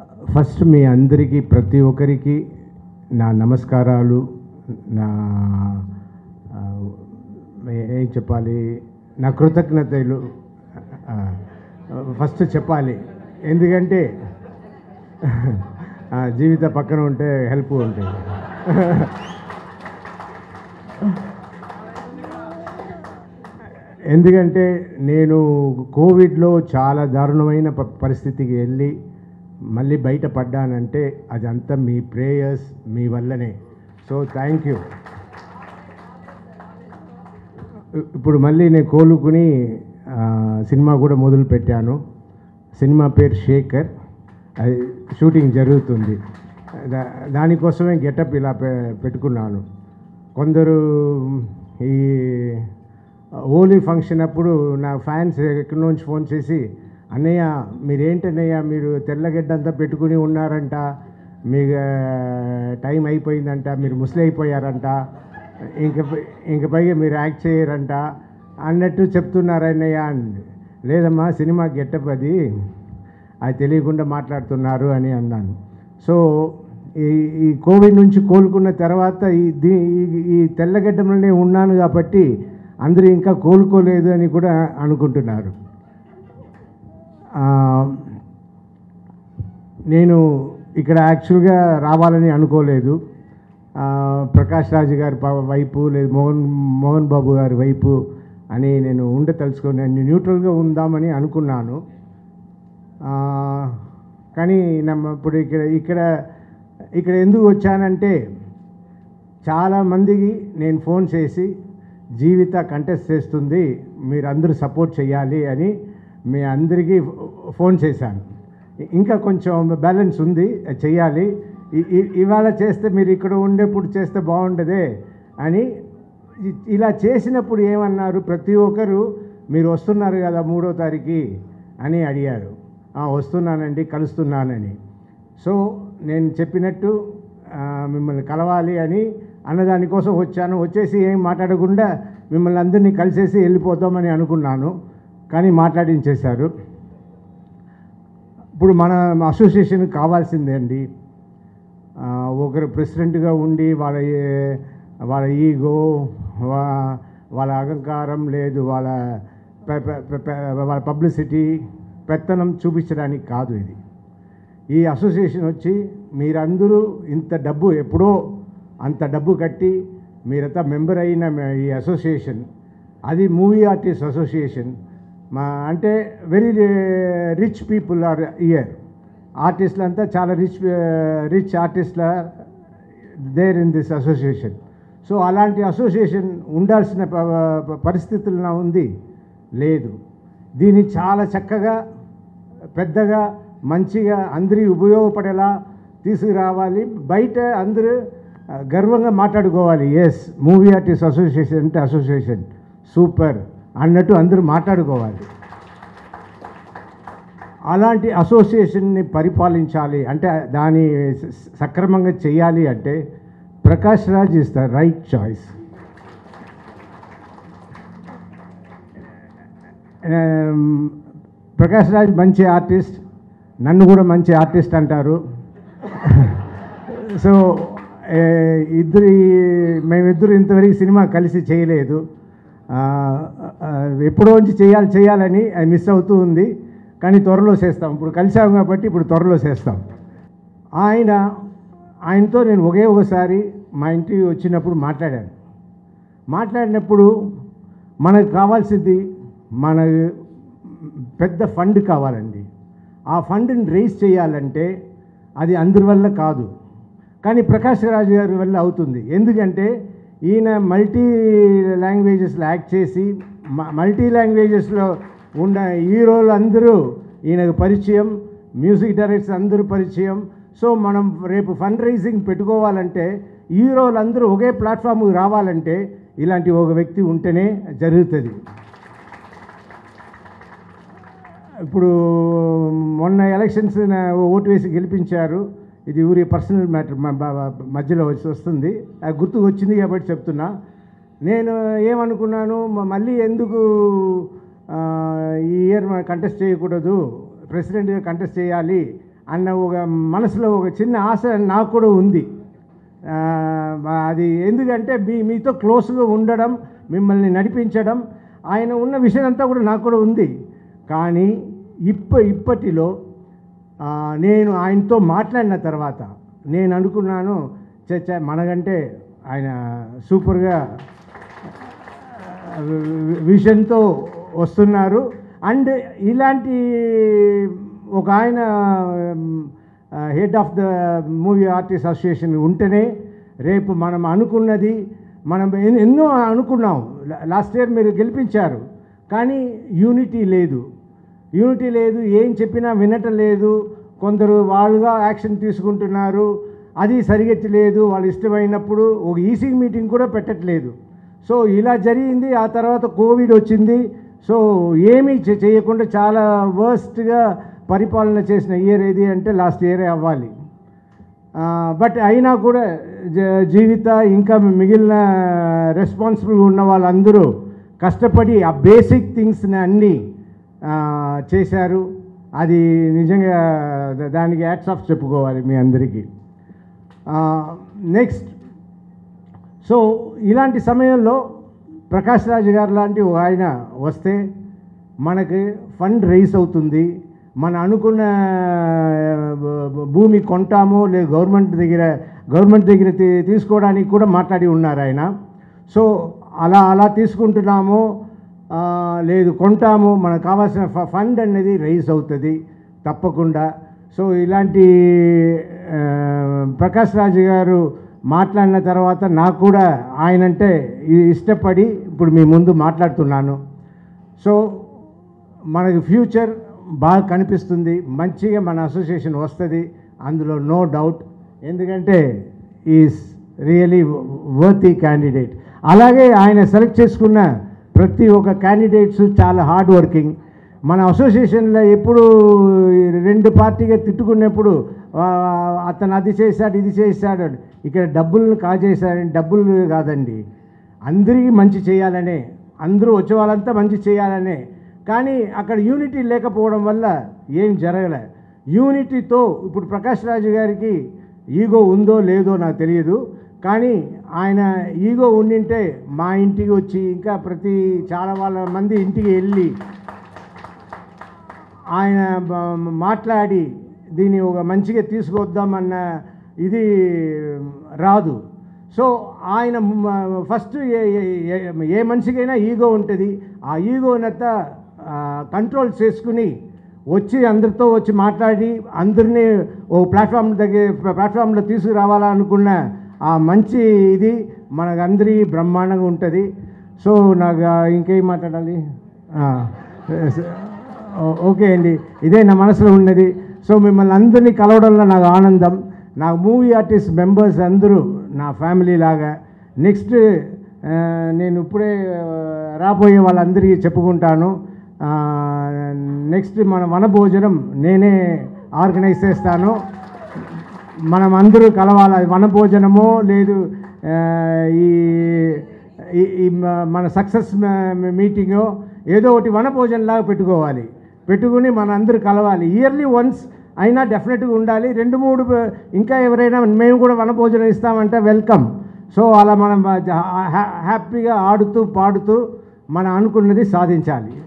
First మీ అందరికీ ప్రతి ఒక్కరికి నా నమస్కారాలు నా ఆ, ఏం చెప్పాలి నా కృతజ్ఞతలు ఆ, ఫస్ట్ చెప్పాలి ఎందుకంటే ఆ, జీవిత పక్కన ఉంటే హెల్ప్ ఉంటుంది ఎందుకంటే నేను కోవిడ్లో చాలా దారుణమైన ప- పరిస్థితికి వెళ్ళి మళ్ళీ బయట పడ్డానంటే అదంతా మీ ప్రేయర్స్ మీ వల్లనే సో థ్యాంక్ యూ ఇప్పుడు మళ్ళీ నేను కోలుకుని ఆ, సినిమా కూడా మొదలు పెట్టాను సినిమా పేరు శేఖర్ అది షూటింగ్ జరుగుతుంది దా- దానికోసమే గెటప్ ఇలా పె- పెట్టుకున్నాను కొందరు ఈ హోలీ ఫంక్షన్ అప్పుడు నా ఫ్యాన్స్ ఎక్కడి నుంచి ఫోన్ చేసి అన్నయ్య మీరేంటన్నయ్య మీరు తెల్లగడ్డంతా పెట్టుకుని ఉన్నారంట మీ టైం అయిపోయిందంట మీరు ముసలి అయిపోయారంట ఇంక పై- ఇంక పైగా మీరు యాక్ట్ చేయరంట అన్నట్టు చెప్తున్నారన్నయ్య అని లేదమ్మా సినిమా గెట్టప్ అది అది తెలియకుండా మాట్లాడుతున్నారు అని అన్నాను సో ఈ ఈ కోవిడ్ నుంచి కోలుకున్న తర్వాత ఈ దీ ఈ- ఈ తెల్లగడ్డలోనే ఉన్నాను కాబట్టి అందరూ ఇంకా కోలుకోలేదు అని కూడా అనుకుంటున్నారు ఆ, నేను ఇక్కడ యాక్చువల్గా రావాలని అనుకోలేదు ఆ, ప్రకాష్ రాజు గారి ప- వైపు లేదు మోహన్ మోహన్ బాబు గారి వైపు అని నేను ఉండ తలుచుకొని నేను న్యూట్రల్గా ఉందామని అనుకున్నాను ఆ, కానీ నమ్మ ఇప్పుడు ఇక్కడ ఇక్కడ ఇక్కడ ఎందుకు వచ్చానంటే చాలామందికి నేను ఫోన్ చేసి జీవిత కంటెస్ట్ చేస్తుంది మీరందరూ సపోర్ట్ చేయాలి అని మీ అందరికీ ఫోన్ చేశాను ఇంకా కొంచెం బ్యాలెన్స్ ఉంది అది చెయ్యాలి ఇ- ఇ- ఇవాళ చేస్తే మీరు ఇక్కడ ఉండేప్పుడు చేస్తే బాగుండదే అని ఇ- ఇలా చేసినప్పుడు ఏమన్నారు ప్రతి ఒక్కరు మీరు వస్తున్నారు కదా మూడో తారీఖు అని అడిగారు "ఆ, వస్తున్నానండి కలుస్తున్నానని సో నేను చెప్పినట్టు ఆ, మిమ్మల్ని కలవాలి అని అన్నదానికోసం వచ్చాను వచ్చేసి ఏం మాట్లాడకుండా మిమ్మల్ని అందరినీ కలిసేసి వెళ్ళిపోతామని అనుకున్నాను కానీ మాట్లాడించేశారు ఇప్పుడు మన అసోసియేషన్ కావాల్సిందే అండి ఆ, ఒకరు ప్రెసిడెంట్గా ఉండి వాళ్ళ ఏ- వాళ్ళ ఈగో వా- వాళ్ళ అహంకారం లేదు వాళ్ళ పె- పె- పె- పె- వాళ్ళ పబ్లిసిటీ పెత్తనం చూపించడానికి కాదు ఇది ఈ అసోసియేషన్ వచ్చి మీరందరూ ఇంత డబ్బు ఎప్పుడో అంత డబ్బు కట్టి మీరంతా మెంబర్ అయిన మ- ఈ అసోసియేషన్ అది మూవీ ఆర్టిస్ట్ అసోసియేషన్ మా అంటే very rich people are here ఆర్టిస్టులు అంతా చాలా రిచ్ రిచ్ ఆర్టిస్ట్ల there in this association so అలాంటి అసోసియేషన్ ఉండాల్సిన ప- ప- పరిస్థితులు నా ఉంది లేదు దీన్ని చాలా చక్కగా పెద్దగా మంచిగా అందరి ఉపయోగపడేలా తీసుకురావాలి బయట అందరూ ఆ, గర్వంగా మాట్లాడుకోవాలి ఎస్ మూవీ ఆర్టిస్ట్ అసోసియేషన్ అంటే అసోసియేషన్ సూపర్ అన్నట్టు అందరూ మాట్లాడుకోవాలి అలాంటి అసోసియేషన్ని పరిపాలించాలి అంటే దాని స- సక్రమంగా చేయాలి అంటే Prakash Raj is the right choice Prakash Raj మంచి ఆర్టిస్ట్ నన్ను కూడా మంచి ఆర్టిస్ట్ అంటారు సో ఏ, ఇద్దరి మేమిద్దరు ఇంతవరకు సినిమా కలిసి చేయలేదు ఆ, ఆ, ఎప్పుడో నుంచి చేయాలి చేయాలని అది మిస్ అవుతూ ఉంది కానీ త్వరలో చేస్తాం ఇప్పుడు కలిసాం కాబట్టి ఇప్పుడు త్వరలో చేస్తాం ఆయన ఆయనతో నేను ఒకే ఒకసారి మా ఇంటికి వచ్చినప్పుడు మాట్లాడాను మాట్లాడినప్పుడు మనకు కావాల్సింది మన పెద్ద ఫండ్ కావాలండి ఆ ఫండ్ని రేస్ చేయాలంటే అది అందరి వల్ల కాదు కానీ ప్రకాష్ రాజు గారి వల్ల అవుతుంది ఎందుకంటే ఈయన మల్టీ లాంగ్వేజెస్లో యాక్ట్ చేసి మ- మల్టీ లాంగ్వేజెస్లో ఉన్న హీరోలు అందరూ ఈయనకు పరిచయం మ్యూజిక్ డైరెక్టర్స్ అందరూ పరిచయం సో మనం రేపు ఫండ్ రైజింగ్ పెట్టుకోవాలంటే హీరోలు అందరూ ఒకే ప్లాట్ఫామ్కి రావాలంటే ఇలాంటి ఒక వ్యక్తి ఉంటేనే జరుగుతుంది ఇప్పుడు మొన్న ఎలక్షన్స్ నా- ఓటు వేసి గెలిపించారు ఇది ఊరి పర్సనల్ మ్యాటర్ మధ్యలో వచ్చి వస్తుంది అది గుర్తుకు వచ్చింది కాబట్టి చెప్తున్నా నేను ఏమనుకున్నాను మ- మళ్ళీ ఎందుకు ఆ, ఈ ఇయర్ కంటెస్ట్ చేయకూడదు ప్రెసిడెంట్గా కంటెస్ట్ చేయాలి అన్న ఒక మనసులో ఒక చిన్న ఆశ నాకు కూడా ఉంది ఆ, అది ఎందుకంటే మీ మీతో క్లోజ్గా ఉండడం మిమ్మల్ని నడిపించడం ఆయన ఉన్న విషయం అంతా కూడా నాకు కూడా ఉంది కానీ ఇప్ప ఇప్పటిలో ఆ, నేను ఆయనతో మాట్లాడిన తర్వాత నేను అనుకున్నాను చచ్చా మనకంటే ఆయన సూపర్గా విజన్తో వస్తున్నారు అండ్ ఇలాంటి ఒక ఆయన head of the movie artist association ఉంటేనే రేపు మనం అనుకున్నది మనం ఎన్- ఎన్నో అనుకున్నాం లాస్ట్ ఇయర్ మీరు గెలిపించారు కానీ యూనిటీ లేదు యూనిటీ లేదు ఏం చెప్పినా వినటం లేదు కొందరు వాళ్ళుగా యాక్షన్ తీసుకుంటున్నారు అది సరిగెత్తలేదు వాళ్ళు ఇష్టమైనప్పుడు ఒక ఈసీ మీటింగ్ కూడా పెట్టట్లేదు సో ఇలా జరిగింది ఆ తర్వాత కోవిడ్ వచ్చింది సో ఏమీ చే- చేయకుండా చాలా వర్స్ట్గా పరిపాలన చేసిన ఇయర్ ఏది అంటే లాస్ట్ ఇయరే అవ్వాలి బట్ అయినా కూడా జ- జీవిత ఇంకా మిగిలిన రెస్పాన్సిబుల్ ఉన్న వాళ్ళందరూ కష్టపడి ఆ బేసిక్ థింగ్స్ని అన్నీ ఆ, చేశారు అది నిజంగా ద- దానికి యాక్ట్స్ ఆఫ్ చెప్పుకోవాలి మీ అందరికీ నెక్స్ట్ సో ఇలాంటి సమయంలో ప్రకాష్ రాజు గారు లాంటి ఒక ఆయన వస్తే మనకి ఫండ్ రైజ్ అవుతుంది మన అనుకున్న భూ- భూ- భూమి కొంటామో లేదు గవర్నమెంట్ దగ్గర గవర్నమెంట్ దగ్గర తీ- తీసుకోవడానికి కూడా మాట్లాడి ఉన్నారు ఆయన సో అలా అలా తీసుకుంటున్నాము ఆ, లేదు కొంటాము మనకు కావాల్సిన ఫ- ఫండ్ అనేది రైజ్ అవుతుంది తప్పకుండా సో ఇలాంటి ఆ, ప్రకాష్ రాజు గారు మాట్లాడిన తర్వాత నాకు కూడా ఆయనంటే ఇ- ఇష్టపడి ఇప్పుడు మీ ముందు మాట్లాడుతున్నాను సో మనకి ఫ్యూచర్ బాగా కనిపిస్తుంది మంచిగా మన అసోసియేషన్ వస్తుంది అందులో నో డౌట్ ఎందుకంటే ఈజ్ రియలీ వర్తీ క్యాండిడేట్ అలాగే ఆయన సెలెక్ట్ చేసుకున్న ప్రతి ఒక్క క్యాండిడేట్స్ చాలా హార్డ్ వర్కింగ్ మన అసోసియేషన్లో ఎప్పుడు ఈ రెండు పార్టీగా తిట్టుకున్నప్పుడు ఆ, అతను అది చేశాడు ఇది చేశాడు అని. ఇక్కడ డబ్బులను కాజేశాడని డబ్బులు కాదండి అందరికీ మంచి చేయాలనే అందరూ వచ్చే వాళ్ళంతా మంచి చేయాలనే కానీ అక్కడ యూనిటీ లేకపోవడం వల్ల ఏం జరగలే యూనిటీతో ఇప్పుడు ప్రకాష్ రాజు గారికి ఈగో ఉందో లేదో నాకు తెలియదు కానీ ఆయన ఈగో ఉండింటే మా ఇంటికి వచ్చి ఇంకా ప్రతి చాలా వాళ్ళ మంది ఇంటికి వెళ్ళి ఆయన బ- మాట్లాడి దీన్ని ఒక మంచిగా తీసుకొద్దామన్న ఇది రాదు సో ఆయన మ- ఫస్ట్ ఏ ఏ- ఏ- ఏ మనిషికైనా ఈగో ఉంటుంది ఆ ఈగోనంతా కంట్రోల్ చేసుకుని వచ్చి అందరితో వచ్చి మాట్లాడి అందరినీ ఓ ప్లాట్ఫామ్ దగ్గర ప్లాట్ఫామ్లో తీసుకురావాలా అనుకున్న ఆ మంచి ఇది మనకందరి బ్రహ్మాండంగా ఉంటుంది సో నాకు ఆ ఇంకేం మాట్లాడాలి ఆ, ఓ- ఓకే అండి ఇదే నా మనసులో ఉన్నది సో మిమ్మల్ని అందరినీ కలవడంలో నాకు ఆనందం నా మూవీ ఆర్టిస్ట్ మెంబర్స్ అందరూ నా ఫ్యామిలీ లాగా నెక్స్ట్ ఆ, నేను ఇప్పుడే ఆ, రాబోయే వాళ్ళందరికీ చెప్పుకుంటాను ఆ, నెక్స్ట్ మన వనభోజనం నేనే ఆర్గనైజ్ చేస్తాను మనం అందరూ కలవాలి అది వనభోజనమో లేదు ఆ, ఈ ఈ- ఈ మ- మన సక్సెస్ మీటింగో ఏదో ఒకటి వనభోజనంలాగా పెట్టుకోవాలి పెట్టుకుని మన అందరూ కలవాలి ఇయర్లీ వన్స్ అయినా డెఫినెట్గా ఉండాలి రెండు మూడు ప- ఇంకా ఎవరైనా మేము కూడా వనభోజనం ఇస్తామంటే వెల్కమ్ సో అలా మనం హ్యాపీగా ఆడుతూ పాడుతూ మనం అనుకున్నది సాధించాలి